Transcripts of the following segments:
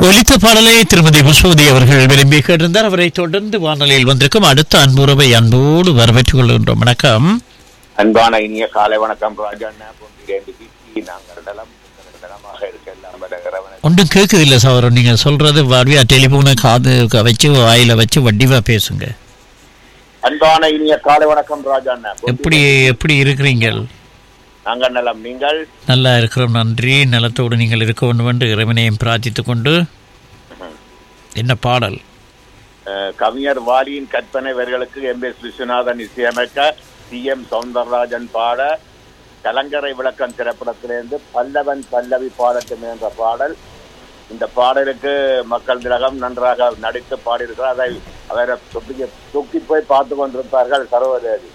ஒலித்த பாடலை திருமதி புஷ்பவதி அவர்கள் விரும்பி கேட்டிருந்தார் அவரை தொடர்ந்து வானொலியில் வந்திருக்கும் அடுத்த அன்புறவை அன்போடு வரவேற்றுக் கொள்கின்றோம் வணக்கம் அன்பான இனிய காலை வணக்கம் ராஜண்ணா பொன்னிரண்டு பிசி நாங்கள் நலம் உங்கள் நலமாக இருக்க எல்லாம் வருகிறவன ஒன்றும் கேட்குதில்ல சகோதரன் நீங்க சொல்றது வாடியா டெலிபோனை காது க- வச்சு வாயில வச்சு வடிவா பேசுங்க அன்பான இனிய காலை வணக்கம் ராஜண்ணா எப்படி எப்படி இருக்கிறீங்கள் நாங்கள் நலம் நீங்கள் நல்லா இருக்கிறோம் நன்றி நலத்தோடு நீங்கள் இருக்க வேண்டும் என்று இறைவனையும் பிரார்த்தித்துக் கொண்டு என்ன பாடல் அஹ், கவிஞர் வாலியின் கற்பனை வரிகளுக்கு எம் எஸ் விஸ்வநாதன் இசையமைக்க சி எம் சவுந்தரராஜன் பாட கலங்கரை விளக்கம் திரைப்படத்திலிருந்து பல்லவன் பல்லவி பாடட்டும் என்ற பாடல் இந்த பாடலுக்கு மக்கள் திலகம் நன்றாக நடித்து பாடியிருக்கிறார் அதை அவரை தொக்கி தொக்கி போய் பார்த்து கொண்டிருப்பார்கள் சர்வதேவி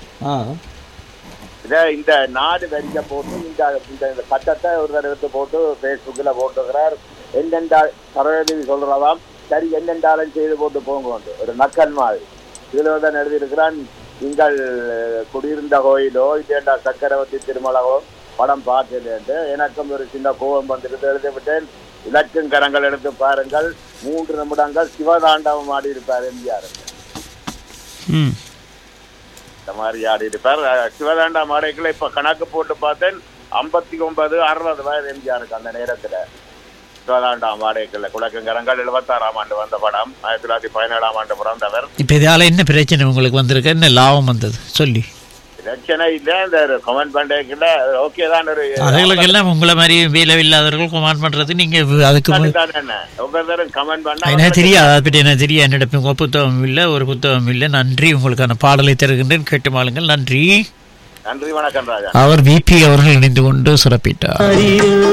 இதை இந்த நாடு வரிக்க போட்டு இந்த இந்த இந்த கட்டத்தை ஒரு தடவை எடுத்து போட்டு ஃபேஸ்புக்கில் போட்டுக்கிறார் என்னென்றா சரவதேவி சொல்றதாம் சரி என்னென்றாலும் செய்து போட்டு போங்க வந்து ஒரு நக்கல் மாதிரி இதில் தான் எழுதியிருக்கிறான் நீங்கள் குடியிருந்த கோயிலோ இல்லைண்டா சக்கரவர்த்தி திருமலகோ படம் பார்க்கலேன்ட்டு எனக்கும் ஒரு சின்ன கோபம் வந்துட்டு எழுதி விட்டேன் இலக்கும் கரங்கள் எடுத்து பாருங்கள் மூன்று நிமிடங்கள் சிவதாண்டவம் ஆடி இருப்பார் எம்ஜிஆர் ம் இந்த மாதிரி ஆடி இருப்பார் அஹ் சிவதாண்டா மாடைக்குள்ள இப்ப கணக்கு போட்டு பார்த்தேன் ஐம்பத்தி ஒன்பது அறுபது வயது எம்ஜிஆருக்கு அந்த நேரத்துல சிவதாண்டா மாடைக்குள்ள குலக்கங்கரங்கள் எழுபத்தாறாம் ஆண்டு வந்த படம் ஆயிரத்தி தொள்ளாயிரத்தி பதினேழாம் ஆண்டு பிறந்தவர் இப்போ இதால என்ன பிரச்சனை உங்களுக்கு வந்திருக்கு என்ன லாபம் வந்தது சொல்லி பிரச்சனை இல்ல இந்த கமெண்ட் பண்றதுக்குள்ள ஓகே தான் ஒரு அதுகளுக்கெல்லாம் உங்களை மாதிரி வேலை இல்லாதவர்கள் கமாண்ட் பண்றது நீங்க அதுக்கு மு- தான் என்ன ஒவ்வொருத்தரும் கமெண்ட் பண்ணா எனக்கு தெரியாது அதை பற்றி என்ன தெரியாது என்னிடம் உங்க புத்தகம் இல்லை ஒரு புத்தகம் இல்லை நன்றி உங்களுக்கான பாடலை தருகின்றேன் கேட்டு மாளுங்கள் நன்றி நன்றி வணக்கம் ராஜா அவர் விபி அவர்கள் இணைந்து கொண்டு சிறப்பிட்டார்